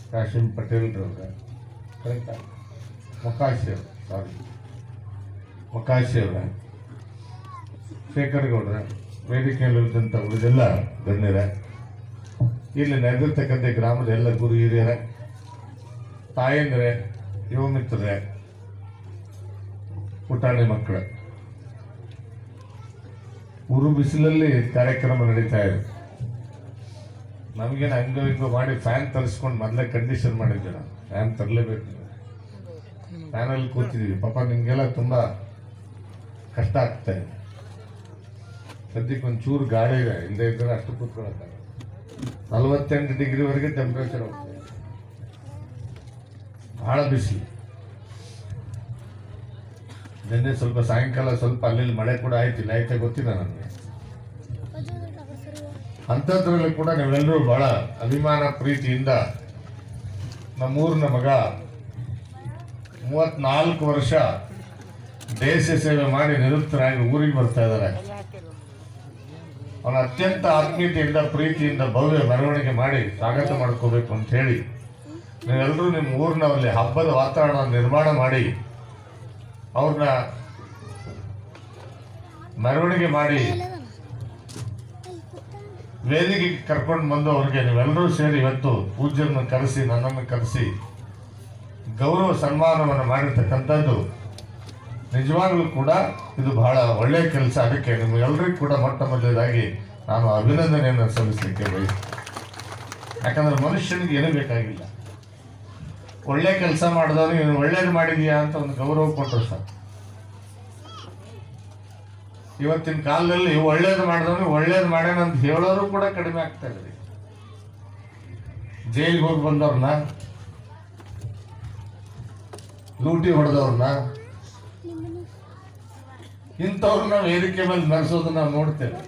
ಕಾಶಿಂ ಪಟೇಲ್ರವ್ರ ಕರೆಕ್ಟಾ ಮೊಕಾಶಿ ಅವ್ರು ಸಾರಿ ಮೊಕಾಶಿ ಅವರ ಶೇಖರ್ ಗೌಡ್ರ ವೇದಿಕೆಯಲ್ಲಿದ್ದಂಥ ಉಳಿದೆಲ್ಲ ಗಣ್ಯರ ಇಲ್ಲಿ ನೆರೆದಿರ್ತಕ್ಕಂಥ ಗ್ರಾಮದ ಎಲ್ಲ ಗುರು ಹಿರಿಯರ ತಾಯಂದ್ರೆ ಯುವ ಮಿತ್ರರೇ ಪುಟಾಣಿ ಮಕ್ಕಳ ಉರು ಬಿಸಿಲಲ್ಲಿ ಕಾರ್ಯಕ್ರಮ ನಡೀತಾ ಇದೆ ನಮಗೇನು ಹಂಗೋ ಹಿಂಗೋ ಮಾಡಿ ಫ್ಯಾನ್ ತರಿಸ್ಕೊಂಡು ಮೊದಲೇ ಕಂಡೀಷನ್ ಮಾಡಿದ್ದೆ ನಾವು ಫ್ಯಾನ್ ತರಲೇಬೇಕು ಫ್ಯಾನಲ್ಲಿ ಕೂತಿದ್ದೀವಿ ಪಾಪ ನಿಮಗೆಲ್ಲ ತುಂಬ ಕಷ್ಟ ಆಗ್ತಾ ಇದೆ ಸದ್ಯಕ್ಕೆ ಒಂದು ಚೂರು ಗಾಳಿ ಇದೆ ಇಲ್ಲದೆ ಇದ್ದರೆ ಅಷ್ಟು ಕೂತ್ಕೊಳ್ಳೋಕ್ಕಾಗಲ್ಲ ನಲವತ್ತೆಂಟು ಡಿಗ್ರಿವರೆಗೆ ಟೆಂಪ್ರೇಚರ್ ಹೋಗ್ತಾ ಇದೆ ಬಹಳ ಬಿಸಿಲು ನಿನ್ನೆ ಸ್ವಲ್ಪ ಸಾಯಂಕಾಲ ಸ್ವಲ್ಪ ಅಲ್ಲಿ ಮಳೆ ಕೂಡ ಆಯ್ತಿಲ್ಲ ಆಯ್ತಾ ಗೊತ್ತಿಲ್ಲ ನನಗೆ ಅಂಥದ್ರಲ್ಲಿ ಕೂಡ ನೀವೆಲ್ಲರೂ ಬಹಳ ಅಭಿಮಾನ ಪ್ರೀತಿಯಿಂದ ನಮ್ಮೂರಿನ ಮಗ ಮೂವತ್ನಾಲ್ಕು ವರ್ಷ ದೇಶ ಸೇವೆ ಮಾಡಿ ನಿವೃತ್ತರಾಗಿ ಊರಿಗೆ ಬರ್ತಾ ಇದ್ದಾರೆ ಅವನ ಅತ್ಯಂತ ಆತ್ಮೀಯತೆಯಿಂದ ಪ್ರೀತಿಯಿಂದ ಭವ್ಯ ಮೆರವಣಿಗೆ ಮಾಡಿ ಸ್ವಾಗತ ಮಾಡ್ಕೋಬೇಕು ಅಂತ ಹೇಳಿ ನೀವೆಲ್ಲರೂ ನಿಮ್ಮ ಊರಿನಲ್ಲಿ ಹಬ್ಬದ ವಾತಾವರಣ ನಿರ್ಮಾಣ ಮಾಡಿ ಅವ್ರನ್ನ ಮೆರವಣಿಗೆ ಮಾಡಿ ವೇದಿಕೆಗೆ ಕರ್ಕೊಂಡು ಬಂದು ಅವ್ರಿಗೆ ನೀವೆಲ್ಲರೂ ಸೇರಿ ಇವತ್ತು ಪೂಜ್ಯರನ್ನು ಕರೆಸಿ ನನ್ನನ್ನು ಕರೆಸಿ ಗೌರವ ಸನ್ಮಾನವನ್ನು ಮಾಡಿರ್ತಕ್ಕಂಥದ್ದು ನಿಜವಾಗ್ಲೂ ಕೂಡ ಇದು ಬಹಳ ಒಳ್ಳೆಯ ಕೆಲಸ ಅದಕ್ಕೆ ನಿಮ್ಗೆಲ್ಲರಿಗೂ ಕೂಡ ಮೊಟ್ಟ ಮೊದಲದಾಗಿ ನಾನು ಅಭಿನಂದನೆಯನ್ನು ಸಲ್ಲಿಸಲಿಕ್ಕೆ ಬಯಸ್ತೀನಿ ಯಾಕಂದ್ರೆ ಮನುಷ್ಯನಿಗೆ ಏನೂ ಬೇಕಾಗಿಲ್ಲ ಒಳ್ಳೆ ಕೆಲಸ ಮಾಡಿದವನು ನೀನು ಒಳ್ಳೇದು ಮಾಡಿದೀಯಾ ಅಂತ ಒಂದು ಗೌರವ ಕೊಟ್ಟರು ಸರ್ ಇವತ್ತಿನ ಕಾಲದಲ್ಲಿ ಒಳ್ಳೇದು ಮಾಡಿದವನು ಒಳ್ಳೇದು ಮಾಡ್ಯಾನ ಅಂತ ಹೇಳೋರು ಕೂಡ ಕಡಿಮೆ ಆಗ್ತಾ ಇದ್ರಿ ಜೈಲಿಗೆ ಹೋಗಿ ಬಂದವ್ರನ್ನ ಲೂಟಿ ಹೊಡೆದವ್ರನ್ನ ಇಂಥವ್ರನ್ನ ವೇದಿಕೆ ಮೇಲೆ ಮೆರೆಸೋದು ನಾವು ನೋಡ್ತೇವೆ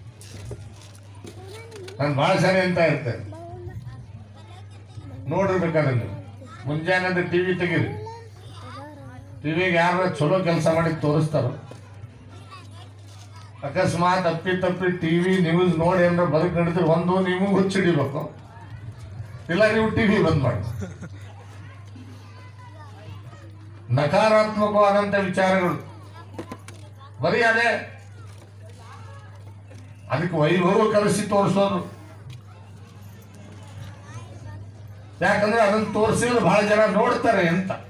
ನಾನು ಭಾಳ ಸರಿ ಅಂತ ಇರ್ತೇನೆ ನೋಡಿರ್ಬೇಕಾದ್ರೆ ನೀವು ಮುಂಜಾನೆ ಟಿವಿ ತೆಗೀರಿ ಟಿವಿಗೆ ಯಾರ ಚಲೋ ಕೆಲಸ ಮಾಡಿ ತೋರಿಸ್ತಾರೋ ಅಕಸ್ಮಾತ್ ಅಪ್ಪಿ ತಪ್ಪಿ ಟಿವಿ ನ್ಯೂಸ್ ನೋಡಿ ಏನಾರ ಬದುಕು ನಡೀತೀರಿ ಒಂದು ನೀವು ಹುಚ್ಚಿಡಿಬೇಕು ಇಲ್ಲ ನೀವು ಟಿವಿ ಬಂದ್ ಮಾಡಿ ನಕಾರಾತ್ಮಕವಾದಂತ ವಿಚಾರಗಳು ಬರೀ ಅದೇ ಅದಕ್ಕೆ ವೈಭವ ಕಲಿಸಿ ತೋರಿಸೋದು ಯಾಕಂದ್ರೆ ಅದನ್ನ ತೋರಿಸಿದ್ರೆ ಬಹಳ ಜನ ನೋಡ್ತಾರೆ ಅಂತ